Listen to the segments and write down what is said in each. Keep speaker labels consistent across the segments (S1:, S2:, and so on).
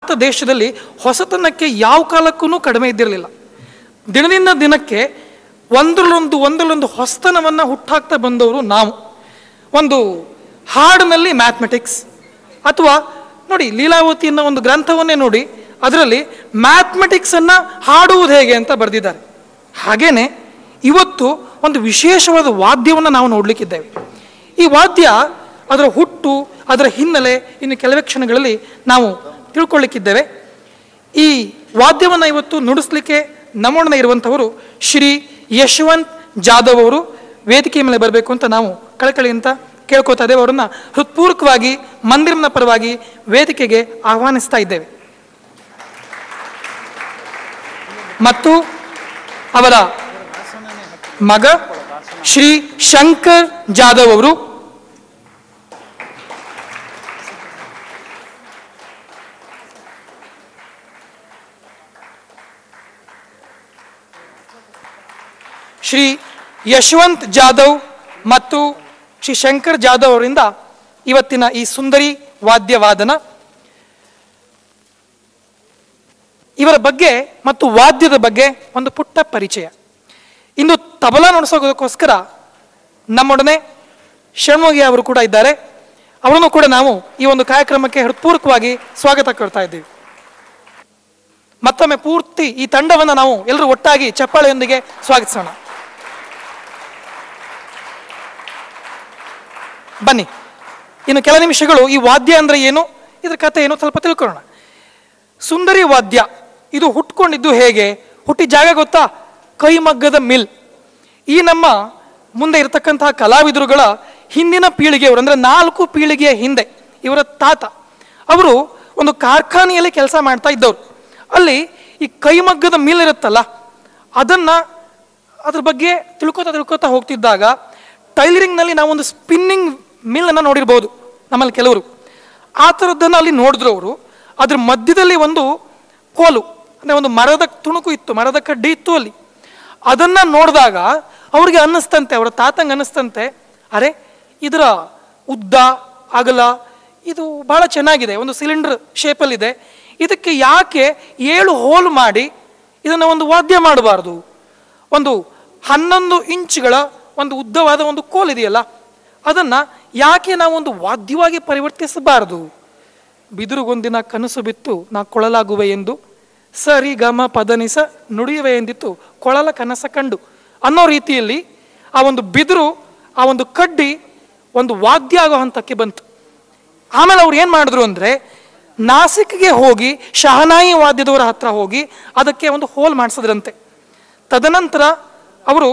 S1: ಭಾರತ ದೇಶದಲ್ಲಿ ಹೊಸತನಕ್ಕೆ ಯಾವ ಕಾಲಕ್ಕೂ ಕಡಿಮೆ ಇದ್ದಿರಲಿಲ್ಲ ದಿನದಿಂದ ದಿನಕ್ಕೆ ಒಂದರಲ್ಲೊಂದು ಒಂದರಲ್ಲೊಂದು ಹೊಸತನವನ್ನು ಹುಟ್ಟಾಕ್ತಾ ಬಂದವರು ನಾವು ಒಂದು ಹಾಡಿನಲ್ಲಿ ಮ್ಯಾಥಮೆಟಿಕ್ಸ್ ಅಥವಾ ನೋಡಿ ಲೀಲಾವತಿ ಅನ್ನೋ ಒಂದು ಗ್ರಂಥವನ್ನೇ ನೋಡಿ ಅದರಲ್ಲಿ ಮ್ಯಾಥಮೆಟಿಕ್ಸನ್ನು ಹಾಡುವುದು ಹೇಗೆ ಅಂತ ಬರೆದಿದ್ದಾರೆ ಹಾಗೇನೆ ಇವತ್ತು ಒಂದು ವಿಶೇಷವಾದ ವಾದ್ಯವನ್ನು ನಾವು ನೋಡಲಿಕ್ಕಿದ್ದೇವೆ ಈ ವಾದ್ಯ ಅದರ ಹುಟ್ಟು ಅದರ ಹಿನ್ನೆಲೆ ಇನ್ನು ಕೆಲವೇ ಕ್ಷಣಗಳಲ್ಲಿ ನಾವು ತಿಳ್ಕೊಳ್ಳಿಕ್ಕಿದ್ದೇವೆ ಈ ವಾದ್ಯವನ್ನು ಇವತ್ತು ನುಡಿಸ್ಲಿಕ್ಕೆ ನಮ್ಮೊಡನೆ ಇರುವಂಥವರು ಶ್ರೀ ಯಶವಂತ್ ಜಾಧವ್ ಅವರು ವೇದಿಕೆ ಮೇಲೆ ಬರಬೇಕು ಅಂತ ನಾವು ಕಳಕಳಿಯಿಂದ ಕೇಳ್ಕೊತಾ ಇದ್ದೇವೆ ಅವರನ್ನ ಹೃತ್ಪೂರ್ವಕವಾಗಿ ಮಂದಿರನ ಪರವಾಗಿ ವೇದಿಕೆಗೆ ಆಹ್ವಾನಿಸ್ತಾ ಇದ್ದೇವೆ ಮತ್ತು ಅವರ ಮಗ ಶ್ರೀ ಶಂಕರ್ ಜಾಧವ್ ಅವರು ಶ್ರೀ ಯಶವಂತ್ ಜಾಧವ್ ಮತ್ತು ಶ್ರೀ ಶಂಕರ್ ಜಾಧವ್ ಅವರಿಂದ ಇವತ್ತಿನ ಈ ಸುಂದರಿ ವಾದ್ಯವಾದನ ಇವರ ಬಗ್ಗೆ ಮತ್ತು ವಾದ್ಯದ ಬಗ್ಗೆ ಒಂದು ಪುಟ್ಟ ಪರಿಚಯ ಇಂದು ತಬಲಾ ನುಡಿಸೋದಕ್ಕೋಸ್ಕರ ನಮ್ಮೊಡನೆ ಷಣ್ಮುಗಿ ಅವರು ಕೂಡ ಇದ್ದಾರೆ ಅವರನ್ನು ಕೂಡ ನಾವು ಈ ಒಂದು ಕಾರ್ಯಕ್ರಮಕ್ಕೆ ಹೃತ್ಪೂರ್ವಕವಾಗಿ ಸ್ವಾಗತ ಕೊಡ್ತಾ ಇದ್ದೀವಿ ಮತ್ತೊಮ್ಮೆ ಪೂರ್ತಿ ಈ ತಂಡವನ್ನು ನಾವು ಎಲ್ಲರೂ ಒಟ್ಟಾಗಿ ಚಪ್ಪಾಳೆಯೊಂದಿಗೆ ಸ್ವಾಗತಿಸೋಣ ಬನ್ನಿ ಇನ್ನು ಕೆಲ ನಿಮಿಷಗಳು ಈ ವಾದ್ಯ ಅಂದ್ರೆ ಏನು ಇದ್ರ ಕಥೆ ಏನು ಸ್ವಲ್ಪ ತಿಳ್ಕೊಳ್ಳೋಣ ಸುಂದರಿ ವಾದ್ಯ ಇದು ಹುಟ್ಕೊಂಡಿದ್ದು ಹೇಗೆ ಹುಟ್ಟಿ ಜಾಗ ಗೊತ್ತಾ ಕೈಮಗ್ಗದ ಮಿಲ್ ಈ ನಮ್ಮ ಮುಂದೆ ಇರತಕ್ಕಂತಹ ಕಲಾವಿದರುಗಳ ಹಿಂದಿನ ಪೀಳಿಗೆಯವರು ಅಂದ್ರೆ ನಾಲ್ಕು ಪೀಳಿಗೆಯ ಹಿಂದೆ ಇವರ ತಾತ ಅವರು ಒಂದು ಕಾರ್ಖಾನೆಯಲ್ಲಿ ಕೆಲಸ ಮಾಡ್ತಾ ಇದ್ದವರು ಅಲ್ಲಿ ಈ ಕೈಮಗ್ಗದ ಮಿಲ್ ಇರುತ್ತಲ್ಲ ಅದನ್ನ ಅದ್ರ ಬಗ್ಗೆ ತಿಳ್ಕೊತಾ ತಿಳ್ಕೊತಾ ಹೋಗ್ತಿದ್ದಾಗ ಟೈಲರಿಂಗ್ನಲ್ಲಿ ನಾವು ಒಂದು ಸ್ಪಿನ್ನಿಂಗ್ ಮಿಲ್ ಅನ್ನ ನೋಡಿರ್ಬೋದು ನಮ್ಮಲ್ಲಿ ಕೆಲವರು ಆ ಥರದ್ದನ್ನು ಅಲ್ಲಿ ನೋಡಿದ್ರು ಅವರು ಅದ್ರ ಮಧ್ಯದಲ್ಲಿ ಒಂದು ಕೋಲು ಅಂದರೆ ಒಂದು ಮರದ ತುಣುಕು ಇತ್ತು ಮರದ ಕಡ್ಡಿ ಇತ್ತು ಅಲ್ಲಿ ಅದನ್ನ ನೋಡಿದಾಗ ಅವ್ರಿಗೆ ಅನ್ನಿಸ್ತಂತೆ ಅವರ ತಾತಂಗೆ ಅನ್ನಿಸ್ತಂತೆ ಅರೆ ಇದರ ಉದ್ದ ಅಗಲ ಇದು ಬಹಳ ಚೆನ್ನಾಗಿದೆ ಒಂದು ಸಿಲಿಂಡರ್ ಶೇಪಲ್ಲಿದೆ ಇದಕ್ಕೆ ಯಾಕೆ ಏಳು ಹೋಲ್ ಮಾಡಿ ಇದನ್ನು ಒಂದು ವಾದ್ಯ ಮಾಡಬಾರ್ದು ಒಂದು ಹನ್ನೊಂದು ಇಂಚ್ಗಳ ಒಂದು ಉದ್ದವಾದ ಒಂದು ಕೋಲ್ ಇದೆಯಲ್ಲ ಅದನ್ನು ಯಾಕೆ ನಾವು ಒಂದು ವಾದ್ಯವಾಗಿ ಪರಿವರ್ತಿಸಬಾರದು ಬಿದಿರುಗೊಂದಿನ ಕನಸು ಬಿತ್ತು ನಾ ಕೊಳಲಾಗುವೆ ಎಂದು ಸರಿ ಗಮ ಪದನಿಸ ನುಡಿಯುವೆ ಎಂದಿತ್ತು ಕೊಳಲ ಕನಸ ಕಂಡು ಅನ್ನೋ ರೀತಿಯಲ್ಲಿ ಆ ಒಂದು ಬಿದಿರು ಆ ಒಂದು ಕಡ್ಡಿ ಒಂದು ವಾದ್ಯ ಆಗೋ ಹಂತಕ್ಕೆ ಬಂತು ಆಮೇಲೆ ಅವ್ರು ಏನು ಮಾಡಿದ್ರು ಅಂದರೆ ನಾಸಿಕ್ಗೆ ಹೋಗಿ ಶಹನಾಯಿ ವಾದ್ಯದವರ ಹತ್ರ ಹೋಗಿ ಅದಕ್ಕೆ ಒಂದು ಹೋಲ್ ಮಾಡಿಸಿದ್ರಂತೆ ತದನಂತರ ಅವರು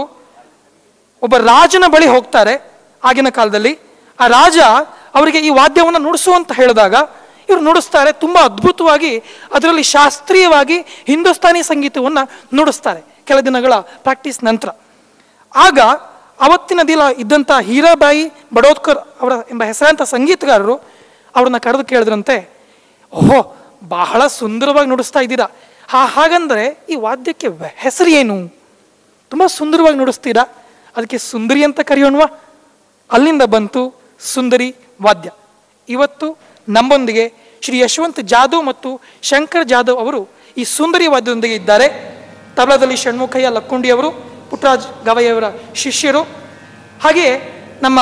S1: ಒಬ್ಬ ರಾಜನ ಬಳಿ ಹೋಗ್ತಾರೆ ಆಗಿನ ಕಾಲದಲ್ಲಿ ಆ ರಾಜ ಅವರಿಗೆ ಈ ವಾದ್ಯವನ್ನು ನುಡಿಸು ಅಂತ ಹೇಳಿದಾಗ ಇವರು ನುಡಿಸ್ತಾರೆ ತುಂಬ ಅದ್ಭುತವಾಗಿ ಅದರಲ್ಲಿ ಶಾಸ್ತ್ರೀಯವಾಗಿ ಹಿಂದೂಸ್ತಾನಿ ಸಂಗೀತವನ್ನು ನುಡಿಸ್ತಾರೆ ಕೆಲ ದಿನಗಳ ಪ್ರಾಕ್ಟೀಸ್ ನಂತರ ಆಗ ಅವತ್ತಿನ ದಿನ ಇದ್ದಂಥ ಹೀರಾಬಾಯಿ ಬಡೋದ್ಕರ್ ಅವರ ಎಂಬ ಹೆಸರಾಂತ ಸಂಗೀತಗಾರರು ಅವ್ರನ್ನ ಕರೆದು ಕೇಳಿದ್ರಂತೆ ಓಹೋ ಬಹಳ ಸುಂದರವಾಗಿ ನುಡಿಸ್ತಾ ಇದ್ದೀರಾ ಹಾ ಹಾಗಂದ್ರೆ ಈ ವಾದ್ಯಕ್ಕೆ ವ- ಹೆಸರು ಏನು ತುಂಬ ಸುಂದರವಾಗಿ ನುಡಿಸ್ತೀರಾ ಅದಕ್ಕೆ ಸುಂದರಿ ಅಂತ ಕರೆಯೋಣವಾ ಅಲ್ಲಿಂದ ಬಂತು ಸುಂದರಿ ವಾದ್ಯ ಇವತ್ತು ನಮ್ಮೊಂದಿಗೆ ಶ್ರೀ ಯಶವಂತ್ ಜಾಧವ್ ಮತ್ತು ಶಂಕರ್ ಜಾಧವ್ ಅವರು ಈ ಸುಂದರಿ ವಾದ್ಯದೊಂದಿಗೆ ಇದ್ದಾರೆ ತಬಲಾದಲ್ಲಿ ಷಣ್ಮುಖಯ್ಯ ಲಕ್ಕುಂಡಿ ಅವರು ಪುಟ್ಟರಾಜ್ ಗವಯ್ಯವರ ಶಿಷ್ಯರು ಹಾಗೆಯೇ ನಮ್ಮ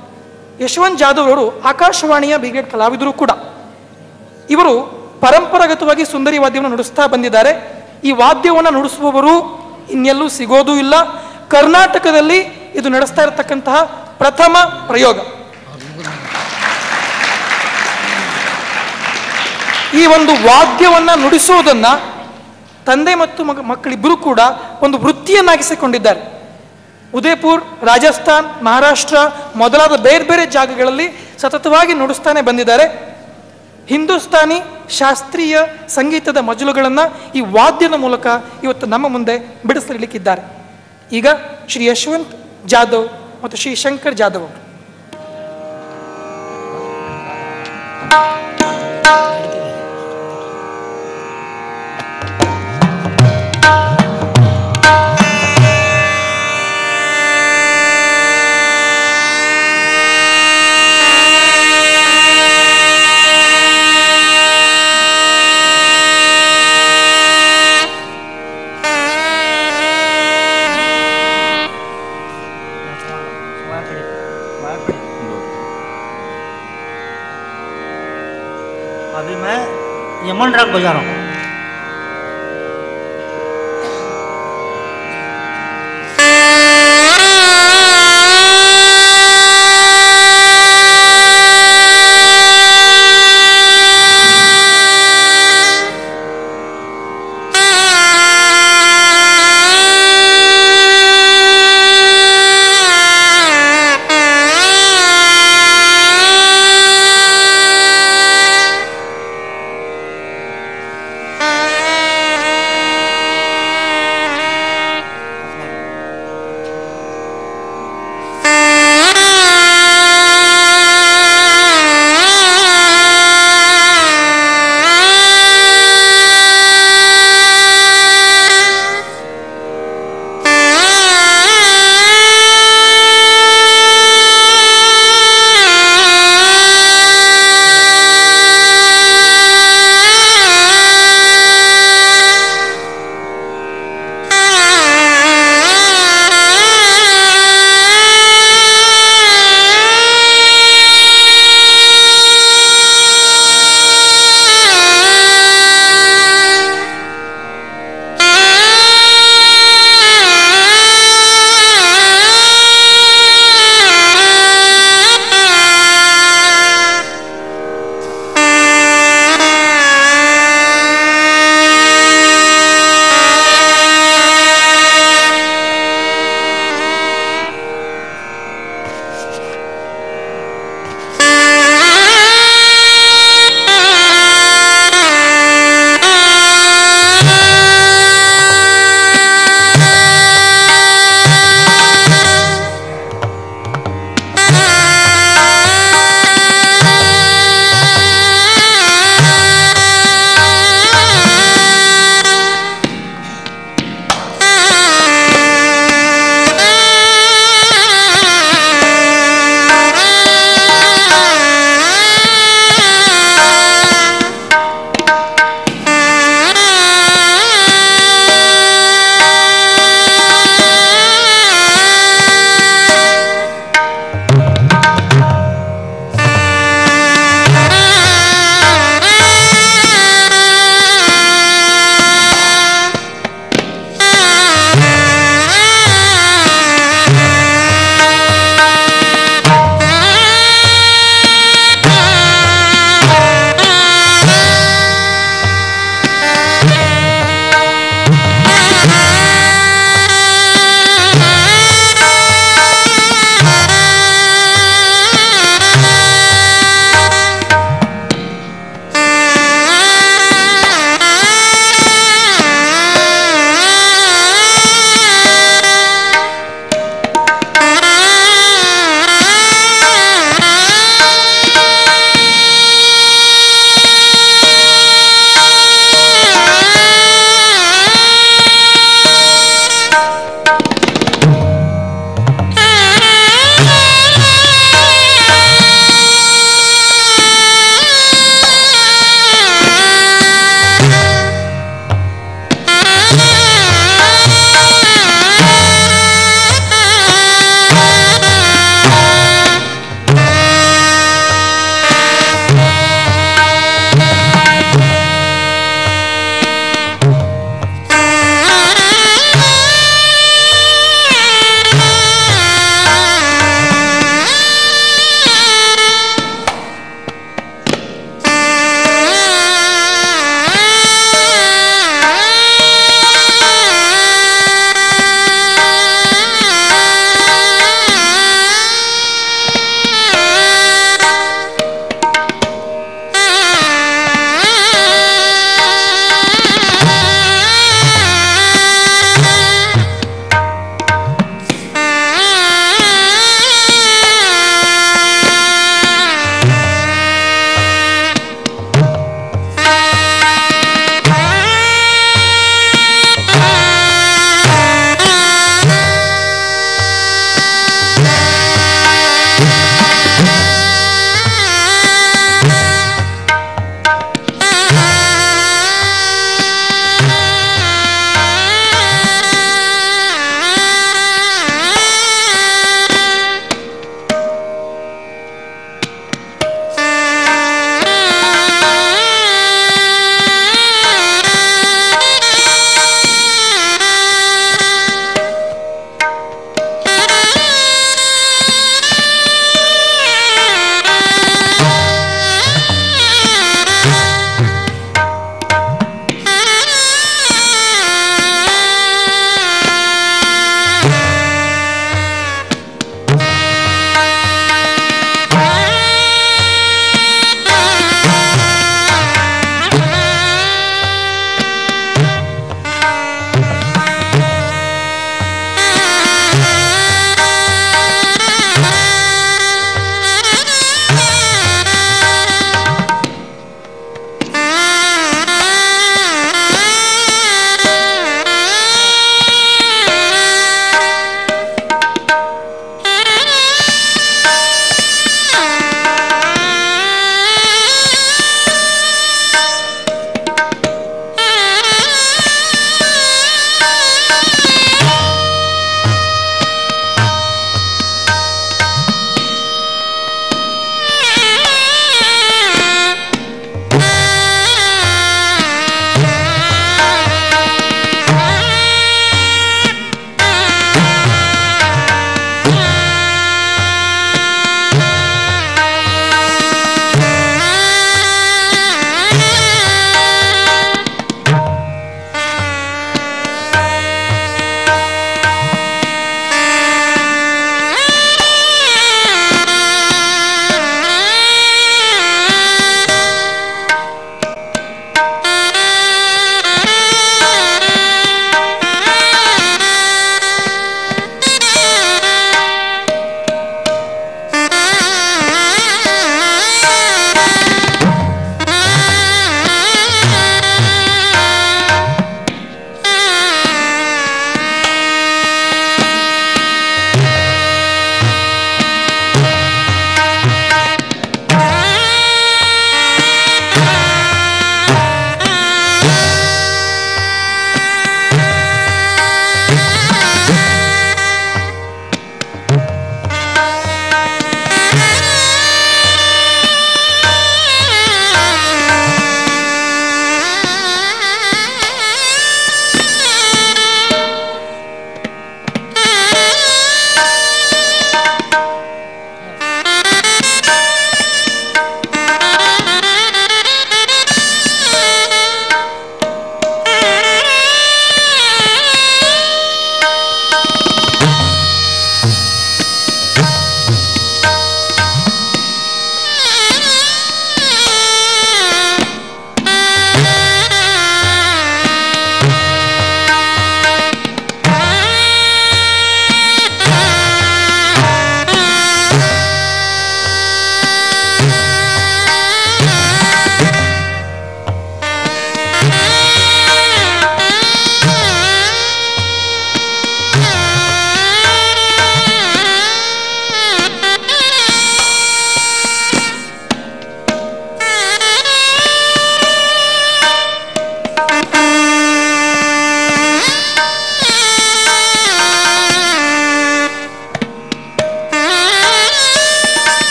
S1: ಯಶವಂತ್ ಜಾಧವ್ ಅವರು ಆಕಾಶವಾಣಿಯ ಬ್ರಿಗೇಡ್ ಕಲಾವಿದರು ಕೂಡ ಇವರು ಪರಂಪರಾಗತವಾಗಿ ಸುಂದರಿ ವಾದ್ಯವನ್ನು ನುಡಿಸ್ತಾ ಬಂದಿದ್ದಾರೆ ಈ ವಾದ್ಯವನ್ನು ನುಡಿಸುವವರು ಇನ್ನೆಲ್ಲೂ ಸಿಗೋದೂ ಇಲ್ಲ ಕರ್ನಾಟಕದಲ್ಲಿ ಇದು ನಡೆಸ್ತಾ ಇರತಕ್ಕಂತಹ ಪ್ರಥಮ ಪ್ರಯೋಗ ಈ ಒಂದು ವಾದ್ಯವನ್ನ ನುಡಿಸೋದನ್ನ ತಂದೆ ಮತ್ತು ಮಗ ಮಕ್ಕಳಿಬ್ಬರು ಕೂಡ ಒಂದು ವೃತ್ತಿಯನ್ನಾಗಿಸಿಕೊಂಡಿದ್ದಾರೆ ಉದಯಪುರ್ ರಾಜಸ್ಥಾನ್ ಮಹಾರಾಷ್ಟ್ರ ಮೊದಲಾದ ಬೇರೆ ಬೇರೆ ಜಾಗಗಳಲ್ಲಿ ಸತತವಾಗಿ ನುಡಿಸ್ತಾನೆ ಬಂದಿದ್ದಾರೆ ಹಿಂದೂಸ್ತಾನಿ ಶಾಸ್ತ್ರೀಯ ಸಂಗೀತದ ಮಜಲುಗಳನ್ನು ಈ ವಾದ್ಯದ ಮೂಲಕ ಇವತ್ತು ನಮ್ಮ ಮುಂದೆ ಬಿಡಿಸಲಿಕ್ಕಿದ್ದಾರೆ ಈಗ ಶ್ರೀ ಯಶವಂತ್ ಜಾಧವ್ ಮತ್ತು ಶ್ರೀ ಶಂಕರ್ ಜಾಧವ್ ಅವರು
S2: Thank यमन राग बजा रहा हूँ
S3: ಆ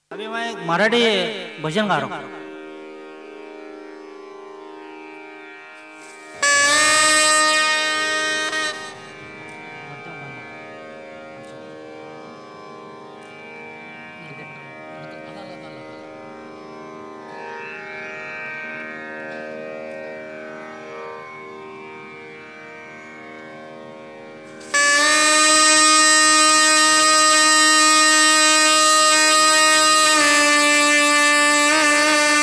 S2: अभी मैं एक मराठी भजन गा रहा हूँ
S3: ಆ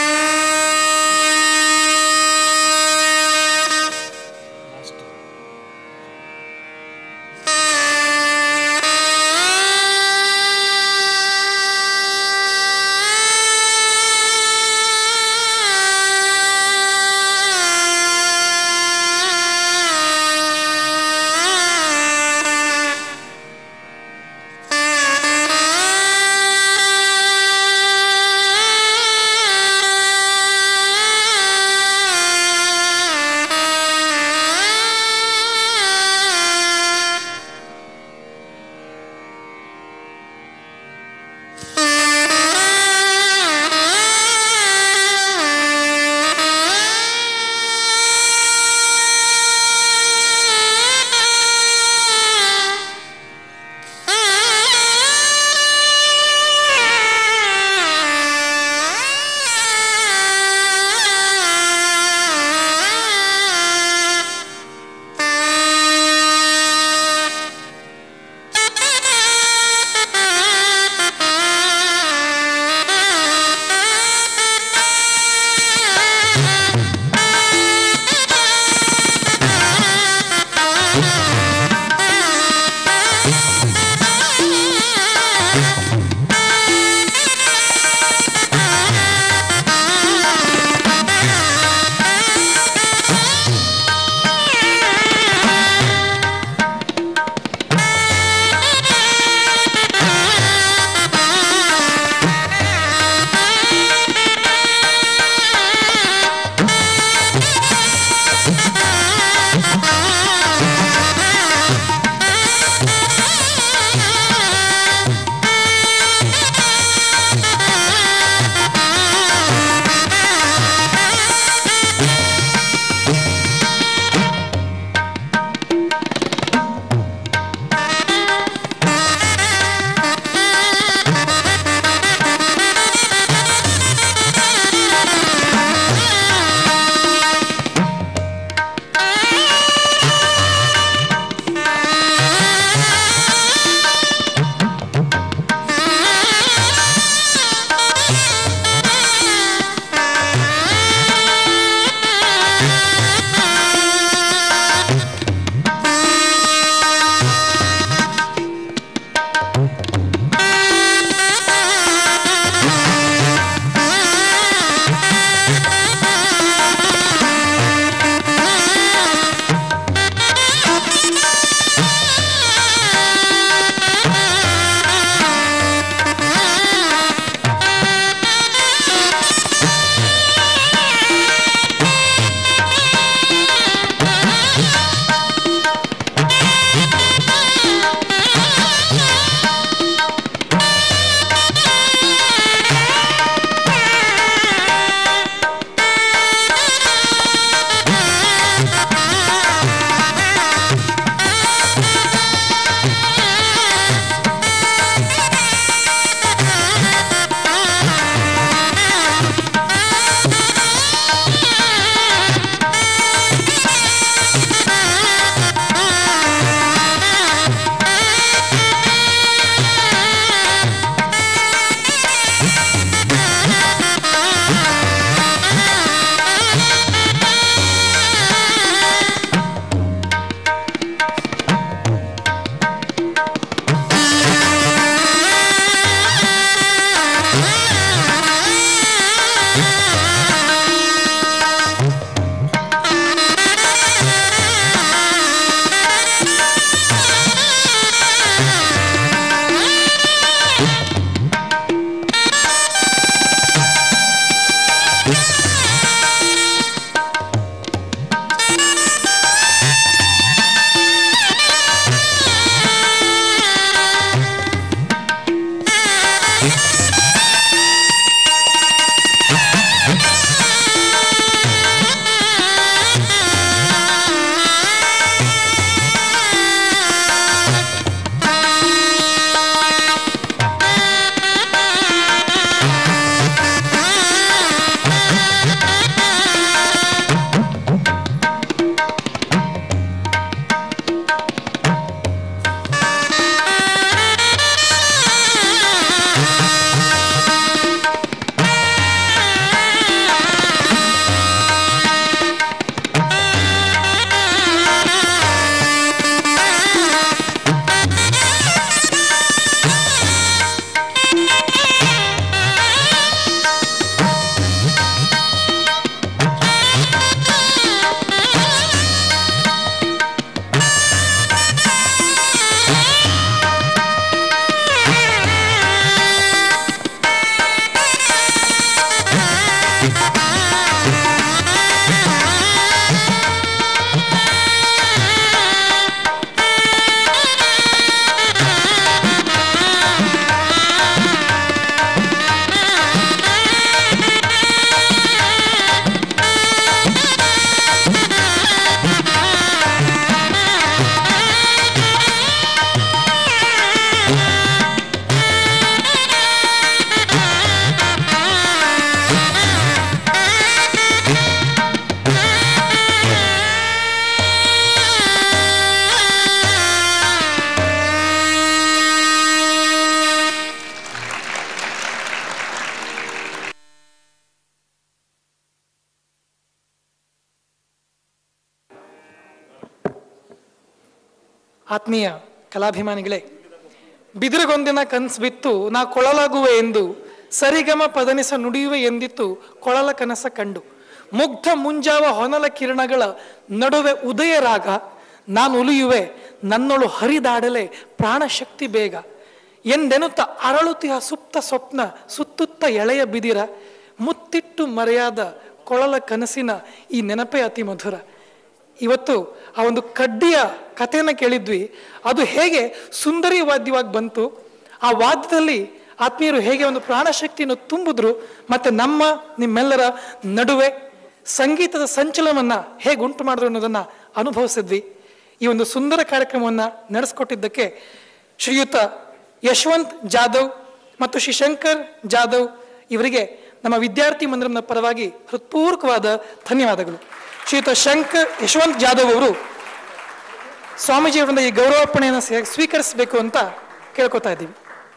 S1: ಆತ್ಮೀಯ ಕಲಾಭಿಮಾನಿಗಳೇ ಬಿದಿರುಗೊಂದಿನ ಕನಸು ಬಿತ್ತು ನಾ ಕೊಳಲಾಗುವೆ ಎಂದು ಸರಿಗಮ ಪದನಿಸ ನುಡಿಯುವೆ ಎಂದಿತ್ತು ಕೊಳಲ ಕನಸ ಕಂಡು ಮುಗ್ಧ ಮುಂಜಾವ ಹೊನಲ ಕಿರಣಗಳ ನಡುವೆ ಉದಯ ರಾಗ ನಾನು ಉಲಿಯುವೆ ನನ್ನೊಳು ಹರಿದಾಡಲೆ ಪ್ರಾಣಶಕ್ತಿ ಬೇಗ ಎಂದೆನುತ್ತ ಅರಳುತಿಯ ಸುಪ್ತ ಸ್ವಪ್ನ ಸುತ್ತುತ್ತ ಎಳೆಯ ಬಿದಿರ ಮುತ್ತಿಟ್ಟು ಮರೆಯಾದ ಕೊಳಲ ಕನಸಿನ ಈ ನೆನಪೇ ಅತಿ ಮಧುರ ಇವತ್ತು ಆ ಒಂದು ಕಡ್ಡಿಯ ಕಥೆಯನ್ನು ಕೇಳಿದ್ವಿ ಅದು ಹೇಗೆ ಸುಂದರಿ ವಾದ್ಯವಾಗಿ ಬಂತು ಆ ವಾದ್ಯದಲ್ಲಿ ಆತ್ಮೀಯರು ಹೇಗೆ ಒಂದು ಪ್ರಾಣಶಕ್ತಿಯನ್ನು ತುಂಬಿದ್ರು ಮತ್ತೆ ನಮ್ಮ ನಿಮ್ಮೆಲ್ಲರ ನಡುವೆ ಸಂಗೀತದ ಸಂಚಲನವನ್ನ ಹೇಗೆ ಉಂಟು ಮಾಡಿದ್ರು ಅನ್ನೋದನ್ನ ಅನುಭವಿಸಿದ್ವಿ ಈ ಒಂದು ಸುಂದರ ಕಾರ್ಯಕ್ರಮವನ್ನ ನಡೆಸ್ಕೊಟ್ಟಿದ್ದಕ್ಕೆ ಶ್ರೀಯುತ ಯಶವಂತ್ ಜಾಧವ್ ಮತ್ತು ಶ್ರೀ ಶಂಕರ್ ಜಾಧವ್ ಇವರಿಗೆ ನಮ್ಮ ವಿದ್ಯಾರ್ಥಿ ಮಂದಿರದ ಪರವಾಗಿ ಹೃತ್ಪೂರ್ವಕವಾದ ಧನ್ಯವಾದಗಳು ಶ್ರೀಯುತ ಶಂಕರ್ ಯಶವಂತ್ ಜಾಧವ್ ಅವರು ಸ್ವಾಮೀಜಿಯವರಿಂದ ಈ ಗೌರವಾರ್ಪಣೆಯನ್ನು ಸ್ವೀ- ಸ್ವೀಕರಿಸಬೇಕು ಅಂತ ಕೇಳ್ಕೊತಾ ಇದ್ದೀವಿ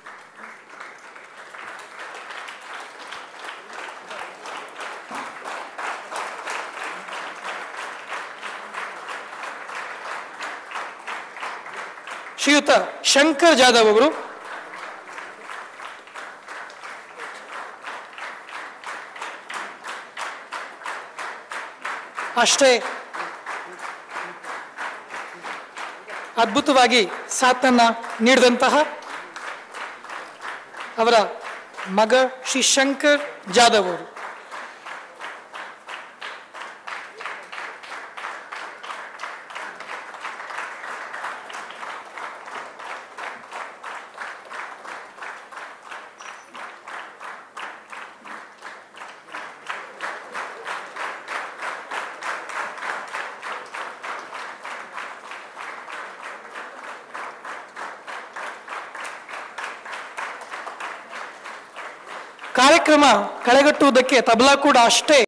S1: ಶ್ರೀಯುತ ಶಂಕರ್ ಜಾಧವ್ ಅವರು ಅಷ್ಟೇ ಅದ್ಭುತವಾಗಿ ಸಾಥನ್ನ ನೀಡಿದಂತಹ ಅವರ ಮಗ ಶ್ರೀ ಶಂಕರ್ ಜಾಧವ್ ಅವರು ಕಾರ್ಯಕ್ರಮ ಕಳೆಗಟ್ಟುವುದಕ್ಕೆ ತಬಲಾ ಕೂಡ ಅಷ್ಟೇ